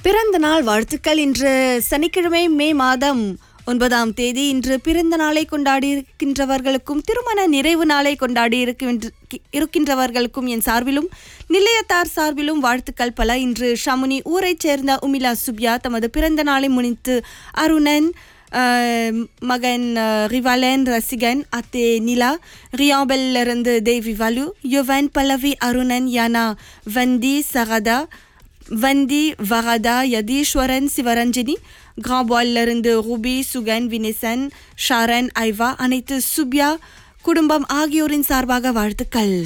பிறந்த நாள் வாழ்த்துக்கள் இன்று சனிக்கிழமை மே மாதம் ஒன்பதாம் தேதி இன்று பிறந்த நாளை கொண்டாடி இருக்கின்றவர்களுக்கும் திருமண நிறைவு நாளை கொண்டாடி இருக்கின்ற- இருக்கின்றவர்களுக்கும் என் சார்பிலும் நிலையத்தார் சார்பிலும் வாழ்த்துக்கள் பல இன்று ஷமுனி ஊரைச் சேர்ந்த உமிலா சுப்யா தமது பிறந்த நாளை முன்னிட்டு அருணன் அஹ், மகன் அஹ், ரிவாலன் ரசிகன் அத்தே நிலா ரியாபெல்ல இருந்து தேவி வலு யுவன் பல்லவி அருணன் யானா வந்தி சகதா வந்தி வரதா யதீஸ்வரன் சிவரஞ்சனி கிராபால்ல இருந்து ரூபி சுகன் வினிசன் ஷாரன் ஐவா அனைத்து சுப்யா குடும்பம் ஆகியோரின் சார்பாக வாழ்த்துக்கள்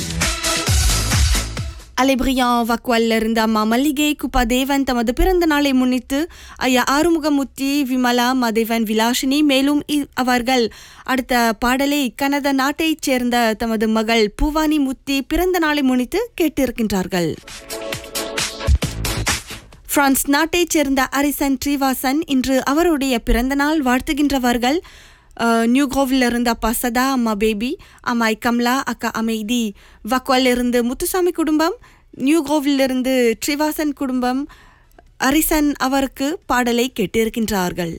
அலைபிரியான் வக்வல்ல இருந்த அம்மா மல்லிகை குப்பா தேவன் தமது பிறந்த நாளை முன்னிட்டு ஐயா ஆறுமுகமுத்தி விமலா மதேவன் விலாசினி மேலும் இ- அவர்கள் அடுத்த பாடலை கனடா நாட்டைச் சேர்ந்த தமது மகள் பூவானி முத்தி பிறந்த நாளை முன்னிட்டு கேட்டிருக்கின்றார்கள் பிரான்ஸ் நாட்டைச் சேர்ந்த அரிசன் ட்ரீவாசன் இன்று அவருடைய பிறந்தநாள் வாழ்த்துகின்றவர்கள் அஹ், நியூ கோவில் இருந்து அப்பா சதா அம்மா பேபி அம்மாய் கம்லா அக்கா அமைதி வக்வால் இருந்து முத்துசாமி குடும்பம் நியூ கோவில் இருந்து ட்ரிவாசன் குடும்பம் அரிசன் அவருக்கு பாடலை கேட்டிருக்கின்றார்கள்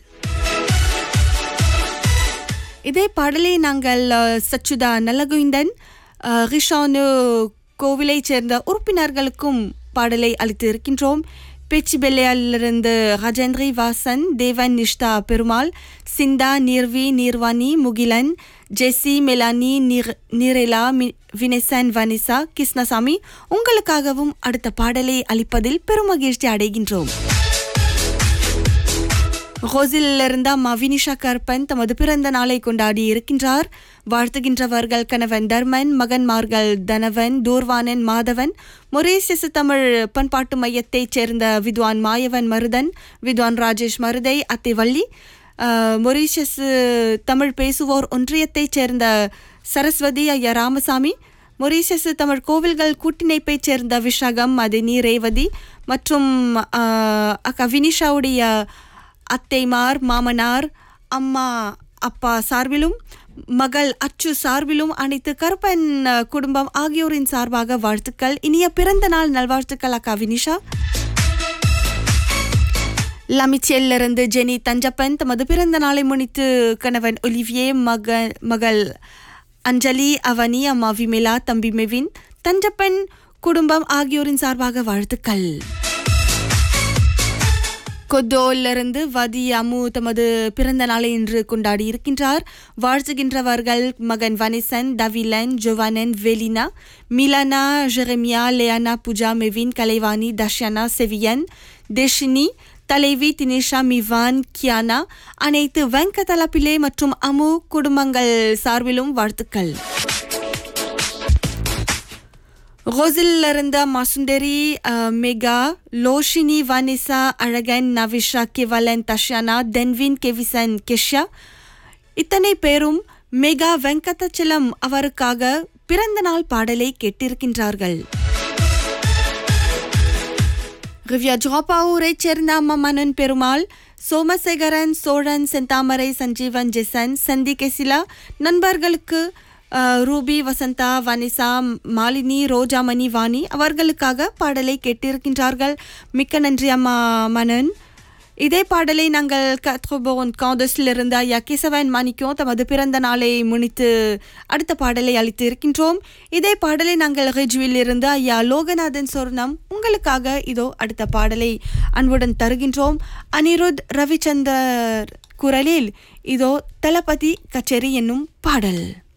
இதே பாடலை நாங்கள் அஹ், சச்சுதா நல்லகுயிந்தன் அஹ், ரிஷானு கோவிலைச் சேர்ந்த உறுப்பினர்களுக்கும் பாடலை அளித்து இருக்கின்றோம் பேச்சிபெல்லையிலிருந்து ராஜேந்திரி வாசன் தேவன் நிஷ்தா பெருமாள் சிந்தா நீர்வி நீர்வாணி முகிலன் ஜெஸ்ஸி மெலானி நீர் நீரெலா மி- வினசன் வனிசா கிருஷ்ணசாமி உங்களுக்காகவும் அடுத்த பாடலை அளிப்பதில் பெருமகிழ்ச்சி அடைகின்றோம் ரோசில் இருந்த அம்மா வினிஷா கருப்பன் தமது பிறந்த நாளை கொண்டாடி இருக்கின்றார் வாழ்த்துகின்றவர்கள் கணவன் தர்மன் மகன்மார்கள் தனவன் தூர்வானன் மாதவன் மொரேசியசு தமிழ் பண்பாட்டு மையத்தைச் சேர்ந்த வித்வான் மாயவன் மருதன் வித்வான் ராஜேஷ் மருதை அத்திவள்ளி அஹ், மொரீஷியஸ் தமிழ் பேசுவோர் ஒன்றியத்தைச் சேர்ந்த சரஸ்வதி ஐயா ராமசாமி மொரீஷியஸ் தமிழ் கோவில்கள் கூட்டிணைப்பைச் சேர்ந்த விஷாகம் மதினி ரேவதி மற்றும் அஹ், அக்கா வினிஷாவுடைய அத்தைமார் மாமனார் அம்மா அப்பா சார்பிலும் மகள் அச்சு சார்பிலும் அனைத்து கருப்பன் அஹ், குடும்பம் ஆகியோரின் சார்பாக வாழ்த்துக்கள் இனிய பிறந்த நாள் நல்வாழ்த்துக்கள் அக்கா வினிஷா லமிச்சேல்ல இருந்து ஜெனி தஞ்சப்பன் தமது பிறந்த நாளை முன்னிட்டு கணவன் ஒலிவியே மக மகள் அஞ்சலி அவனி அம்மா விமிலா தம்பி மெவின் தஞ்சப்பன் குடும்பம் ஆகியோரின் சார்பாக வாழ்த்துக்கள் கொத்தோல்ல இருந்து வதி அம்மு தமது பிறந்த நாளை இன்று கொண்டாடி இருக்கின்றார் வாழ்த்துகின்றவர்கள் மகன் வனிசன் டவிலன் ஜோவானன் Velina Milana Jeremiah Leyana Pooja Mevin Kalaivani தஷ்யனா செவியன் தேஷினி தலைவி தினிஷா மிவான் கியானா அனைத்து வெங்கதலப்பிள்ளை மற்றும் அமு குடும்பங்கள் சார்பிலும் வாழ்த்துக்கள் ரோசில் இருந்த மசுந்தரி அஹ், மெகா லோஷினி வனிசா அழகன் நவிஷா கிவலன் தஷ்யானா தென்வின் கெவிசன் கெஷ்யா இத்தனை பேரும் மெகா வெங்கடச்சலம் அவருக்காக பிறந்த நாள் பாடலை கேட்டிருக்கின்றார்கள் ரிவ்யா ஜோபாவூரைச் சேர்ந்த அம்மா மனன் பெருமாள் சோமசேகரன் சோழன் செந்தாமரை சஞ்சீவன் ஜெசன் சந்தி கெசிலா நண்பர்களுக்கு அஹ், ரூபி வசந்தா வனிசா மாலினி ரோஜாமணி வாணி அவர்களுக்காக பாடலை கேட்டிருக்கின்றார்கள் மிக்க நன்றி அம்மா மனன் இதே பாடலை நாங்கள் கத்ரோபோன் காந்தஸில் இருந்த ஐயா கேசவன் மாணிக்கம் தமது பிறந்த நாளை முன்னிட்டு அடுத்த பாடலை அளித்து இருக்கின்றோம் இதே பாடலை நாங்கள் ரெஜுவில் இருந்து ஐயா லோகநாதன் சொர்ணம் உங்களுக்காக இதோ அடுத்த பாடலை அன்புடன் தருகின்றோம் அனிருத் ரவிச்சந்தர் குரலில் இதோ தளபதி கச்சேரி என்னும் பாடல்